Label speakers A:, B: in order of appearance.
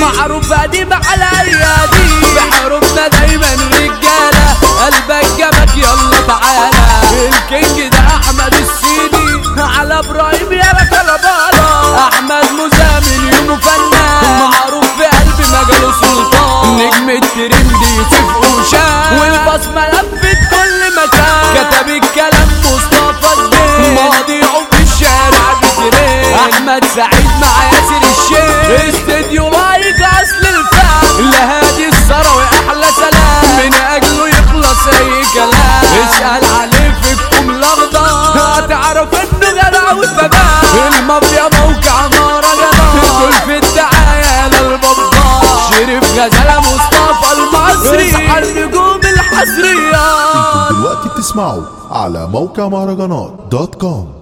A: معروف قديم على ايادي بحروبنا دايما رجالة قلبك جابك يلا تعالى الكينج ده احمد السيدي على ابراهيم يا كلبالا احمد مزامل يومه فنان معروف في قلب مجاله سلطان نجم الترند يوسف اوشان والبصمة لفت كل مكان كتب الكلام مصطفى الدين مواضيعه في الشارع بترين احمد سعيد مع ياسر الشيخ استديو لايك اصل الفن لهادي الثروي احلى سلام من اجله يخلص اي كلام اسال عليه في الكوم الاخضر هتعرف انه جدع وتمام المافيا موقع مهرجانات دول في الدعايه للبابا شريف غزاله مصطفى المصري اصحى النجوم الحصريه
B: دلوقتي بتسمعوا على موقع مهرجانات دوت كوم